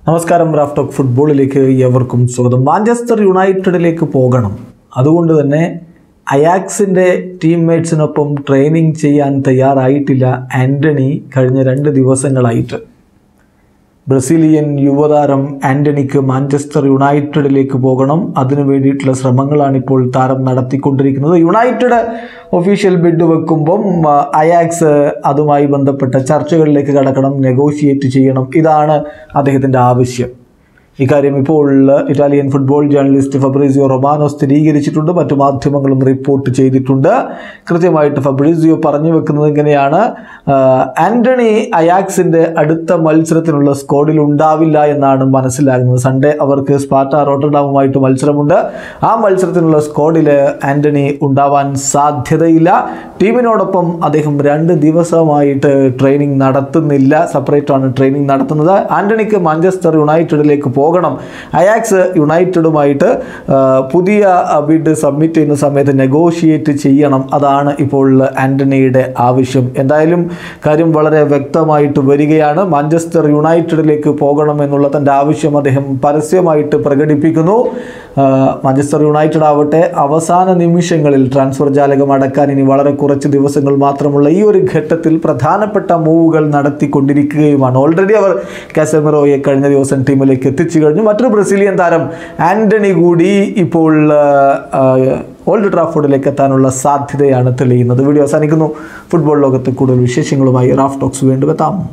നമസ്കാരം Raf talk ഫുട്ബോളിലേക്ക് ഏവർക്കും സ്വാഗതം മാഞ്ചസ്റ്റർ യുണൈറ്റഡിലേക്ക് പോകണം അതുകൊണ്ട് തന്നെ അയാക്സിൻ്റെ ടീംമേറ്റ്സിനൊപ്പം ട്രെയിനിങ് ചെയ്യാൻ തയ്യാറായിട്ടില്ല ആൻ്റണി കഴിഞ്ഞ രണ്ട് ദിവസങ്ങളായിട്ട് ബ്രസീലിയൻ യുവതാരം ആൻ്റണിക്ക് മാഞ്ചസ്റ്റർ യുണൈറ്റഡിലേക്ക് പോകണം അതിനു വേണ്ടിയിട്ടുള്ള ശ്രമങ്ങളാണ് ഇപ്പോൾ താരം നടത്തിക്കൊണ്ടിരിക്കുന്നത് യുണൈറ്റഡ് ഒഫീഷ്യൽ ബിഡ് വെക്കുമ്പം ആ, അയാക്സ് അതുമായി ബന്ധപ്പെട്ട ചർച്ചകളിലേക്ക് കടക്കണം നെഗോഷിയേറ്റ് ചെയ്യണം ഇതാണ് അദ്ദേഹത്തിൻ്റെ ആവശ്യം ഇക്കാര്യം ഇപ്പോൾ Italian football journalist Fabrizio Romano സ്ഥിരീകരിച്ചിട്ടുണ്ട് മറ്റു മാധ്യമങ്ങളും റിപ്പോർട്ട് ചെയ്തിട്ടുണ്ട് കൃത്യമായിട്ട് ഫബ്രീസിയോ പറഞ്ഞു വെക്കുന്നത് ഇങ്ങനെയാണ് ആ, ആന്റണി അയാക്സിന്റെ അടുത്ത മത്സരത്തിനുള്ള സ്ക്വാഡിൽ ഉണ്ടാവില്ല എന്നാണ് മനസ്സിലാകുന്നത് സൺഡേ അവർക്ക് സ്പാറ്റ റോട്ടർഡാമുമായിട്ട് മത്സരമുണ്ട് ആ മത്സരത്തിനുള്ള സ്ക്വാഡിൽ ആന്റണി ഉണ്ടാവാൻ സാധ്യതയില്ല ടീമിനോടൊപ്പം അദ്ദേഹം രണ്ട് ദിവസമായിട്ട് ട്രെയിനിങ് നടത്തുന്നില്ല സെപ്പറേറ്റ് ആണ് ട്രെയിനിങ് നടത്തുന്നത് ആന്റണിക്ക് മാഞ്ചസ്റ്റർ യുണൈറ്റഡിലേക്ക് പോകണം അയാക്സ് യുണൈറ്റഡുമായിട്ട് ആ, പുതിയ ബിഡ് സബ്മിറ്റ് ചെയ്യുന്ന സമയത്ത് നെഗോഷിയേറ്റ് ചെയ്യണം അതാണ് ഇപ്പോൾ ആന്റണിയുടെ ആവശ്യം എന്തായാലും കാര്യം വളരെ വ്യക്തമായിട്ട് വരികയാണ് മാഞ്ചസ്റ്റർ യുണൈറ്റഡിലേക്ക് പോകണം എന്നുള്ള തൻ്റെ ആവശ്യം അദ്ദേഹം പരസ്യമായിട്ട് പ്രകടിപ്പിക്കുന്നു ആ, മാഞ്ചസ്റ്റർ യുണൈറ്റഡ് ആവട്ടെ അവസാന നിമിഷങ്ങളിൽ ട്രാൻസ്ഫർ ജാലകം അടക്കാൻ ഇനി വളരെ കുറച്ച് ദിവസങ്ങൾ മാത്രമുള്ള ഈ ഒരു ഘട്ടത്തിൽ പ്രധാനപ്പെട്ട മൂവുകൾ നടത്തിക്കൊണ്ടിരിക്കുകയുമാണ് ഓൾറെഡി അവർ കാസമിറോയെ കഴിഞ്ഞ ദിവസം ടീമിലേക്ക് എത്തിച്ചു കഴിഞ്ഞു മറ്റൊരു ബ്രസീലിയൻ താരം ആന്റണി കൂടി ഇപ്പോൾ ആ, ആ, ഓൾഡ് ട്രാഫോർഡിലേക്ക് എത്താനുള്ള സാധ്യതയാണ് തെളിയുന്നത് വീഡിയോ അവസാനിക്കുന്നു ഫുട്ബോൾ ലോകത്ത് കൂടുതൽ വിശേഷങ്ങളുമായി റാഫ് ടോക്സ് വീണ്ടും എത്താം